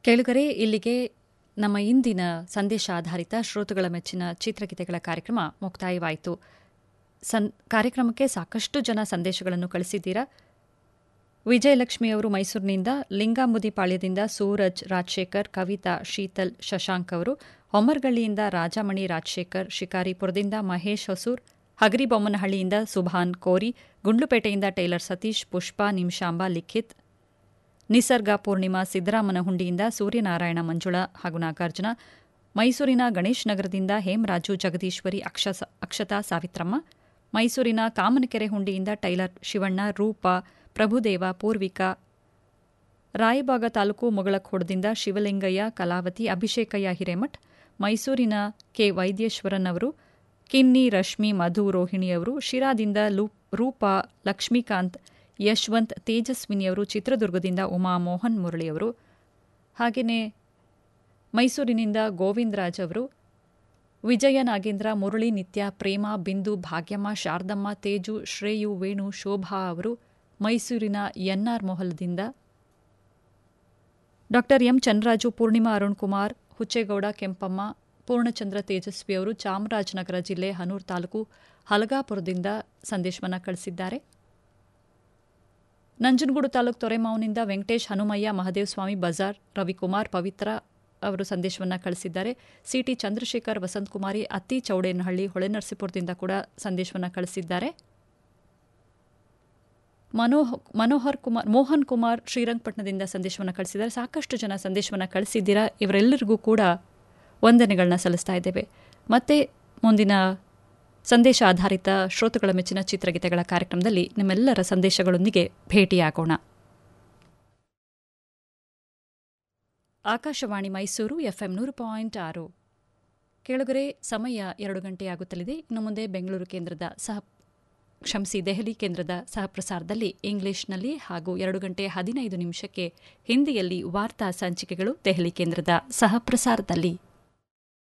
ಕೇಳುಗರೆ ಇಲ್ಲಿಗೆ ನಮ್ಮ ಇಂದಿನ ಸಂದೇಶ ಆಧಾರಿತ ಶ್ರೋತೃಗಳ ಮೆಚ್ಚಿನ ಚಿತ್ರಗೀತೆಗಳ ಕಾರ್ಯಕ್ರಮ ಮುಕ್ತಾಯವಾಯಿತು ಸನ್ ಕಾರ್ಯಕ್ರಮಕ್ಕೆ ಸಾಕಷ್ಟು ಜನ ಸಂದೇಶಗಳನ್ನು ಕಳಿಸಿದ್ದೀರಾ ವಿಜಯಲಕ್ಷ್ಮಿ ಅವರು ಮೈಸೂರಿನಿಂದ ಲಿಂಗಾಂಬುದಿಪಾಳ್ಯದಿಂದ ಸೂರಜ್ ರಾಜಶೇಖರ್ ಕವಿತಾ ಶೀತಲ್ ಶಶಾಂಕ್ ಅವರು ಹೊಮ್ಮರ್ಗಳ್ಳಿಯಿಂದ ರಾಜಮಣಿ ರಾಜಶೇಖರ್ ಶಿಕಾರಿಪುರದಿಂದ ಮಹೇಶ್ ಹೊಸೂರ್ ಹಗರಿಬೊಮ್ಮನಹಳ್ಳಿಯಿಂದ ಸುಭಾನ್ ಕೋರಿ ಗುಂಡ್ಲುಪೇಟೆಯಿಂದ ಟೈಲರ್ ಸತೀಶ್ ಪುಷ್ಪಾ ನಿಮಿಷಾಂಬ ಲಿಖಿತ್ ನಿಸರ್ಗ ಪೂರ್ಣಿಮಾ ಸಿದ್ದರಾಮನಹುಂಡಿಯಿಂದ ಸೂರ್ಯನಾರಾಯಣ ಮಂಜುಳಾ ಹಾಗೂ ನಾಗಾರ್ಜುನ ಮೈಸೂರಿನ ಗಣೇಶ್ ನಗರದಿಂದ ಹೇಮರಾಜು ಜಗದೀಶ್ವರಿ ಅಕ್ಷಸ ಅಕ್ಷತಾ ಸಾವಿತ್ರಮ್ಮ ಮೈಸೂರಿನ ಕಾಮನಕೆರೆ ಹುಂಡಿಯಿಂದ ಟೈಲರ್ ಶಿವಣ್ಣ ರೂಪ ಪ್ರಭುದೇವ ಪೂರ್ವಿಕಾ ರಾಯಬಾಗ ತಾಲೂಕು ಮೊಗಳಖೋಡದಿಂದ ಶಿವಲಿಂಗಯ್ಯ ಕಲಾವತಿ ಅಭಿಷೇಕಯ್ಯ ಹಿರೇಮಠ್ ಮೈಸೂರಿನ ಕೆ ವೈದ್ಯೇಶ್ವರನ್ ಅವರು ಕಿನ್ನಿ ರಶ್ಮಿ ಮಧು ರೋಹಿಣಿಯವರು ಶಿರಾದಿಂದ ರೂಪ ಲಕ್ಷ್ಮೀಕಾಂತ್ ಯಶವಂತ್ ತೇಜಸ್ವಿನಿಯವರು ಚಿತ್ರದುರ್ಗದಿಂದ ಉಮಾ ಮೋಹನ್ ಮುರಳಿಯವರು ಹಾಗೆಯೇ ಮೈಸೂರಿನಿಂದ ಗೋವಿಂದರಾಜ್ ಅವರು ವಿಜಯ ನಾಗೇಂದ್ರ ಮುರಳಿ ನಿತ್ಯ ಪ್ರೇಮ ಬಿಂದು ಭಾಗ್ಯಮ್ಮ ಶಾರದಮ್ಮ ತೇಜು ಶ್ರೇಯು ವೇಣು ಶೋಭಾ ಅವರು ಮೈಸೂರಿನ ಎನ್ಆರ್ ಮೊಹಲ್ದಿಂದ ಡಾ ಎಂ ಚಂದ್ರರಾಜು ಪೂರ್ಣಿಮಾ ಅರುಣ್ ಕುಮಾರ್ ಹುಚ್ಚೇಗೌಡ ಕೆಂಪಮ್ಮ ಪೂರ್ಣಚಂದ್ರ ತೇಜಸ್ವಿ ಅವರು ಚಾಮರಾಜನಗರ ಜಿಲ್ಲೆ ಹನೂರು ತಾಲೂಕು ಹಲಗಾಪುರದಿಂದ ಸಂದೇಶವನ್ನು ಕಳಿಸಿದ್ದಾರೆ ನಂಜನಗೂಡು ತಾಲೂಕು ತೊರೆಮಾವಿನಿಂದ ವೆಂಕಟೇಶ್ ಹನುಮಯ್ಯ ಮಹದೇವಸ್ವಾಮಿ ಬಜಾರ್ ರವಿಕುಮಾರ್ ಪವಿತ್ರ ಅವರು ಸಂದೇಶವನ್ನು ಕಳಿಸಿದ್ದಾರೆ ಸಿಟಿ ಚಂದ್ರಶೇಖರ್ ವಸಂತಕುಮಾರಿ ಅತ್ತಿ ಚೌಡೇನಹಳ್ಳಿ ಹೊಳೆನರಸೀಪುರದಿಂದ ಕೂಡ ಸಂದೇಶವನ್ನು ಕಳಿಸಿದ್ದಾರೆ ಮನೋಹ ಮನೋಹರ್ ಕುಮಾರ್ ಮೋಹನ್ ಕುಮಾರ್ ಶ್ರೀರಂಗಪಟ್ಟಣದಿಂದ ಸಂದೇಶವನ್ನು ಕಳಿಸಿದ್ದಾರೆ ಸಾಕಷ್ಟು ಜನ ಸಂದೇಶವನ್ನು ಕಳಿಸಿದ್ದೀರಾ ಇವರೆಲ್ಲರಿಗೂ ಕೂಡ ವಂದನೆಗಳನ್ನ ಸಲ್ಲಿಸ್ತಾ ಇದ್ದೇವೆ ಮತ್ತೆ ಮುಂದಿನ ಸಂದೇಶ ಆಧಾರಿತ ಶ್ರೋತೃಗಳ ಮೆಚ್ಚಿನ ಚಿತ್ರಗೀತೆಗಳ ಕಾರ್ಯಕ್ರಮದಲ್ಲಿ ನಿಮ್ಮೆಲ್ಲರ ಸಂದೇಶಗಳೊಂದಿಗೆ ಭೇಟಿಯಾಗೋಣ ಆಕಾಶವಾಣಿ ಮೈಸೂರು ಎಫ್ಎಂ ನೂರು ಪಾಯಿಂಟ್ ಆರು ಕೆಳಗರೆ ಸಮಯ ಎರಡು ಗಂಟೆಯಾಗುತ್ತಲಿದೆ ಇನ್ನು ಮುಂದೆ ಬೆಂಗಳೂರು ಕೇಂದ್ರದ ಸಹ ಕ್ಷಮಿಸಿ ದೆಹಲಿ ಕೇಂದ್ರದ ಸಹಪ್ರಸಾರದಲ್ಲಿ ಇಂಗ್ಲಿಷ್ನಲ್ಲಿ ಹಾಗೂ ಎರಡು ಗಂಟೆ ಹದಿನೈದು ನಿಮಿಷಕ್ಕೆ ಹಿಂದಿಯಲ್ಲಿ ವಾರ್ತಾ ಸಂಚಿಕೆಗಳು ದೆಹಲಿ ಕೇಂದ್ರದ ಸಹಪ್ರಸಾರದಲ್ಲಿ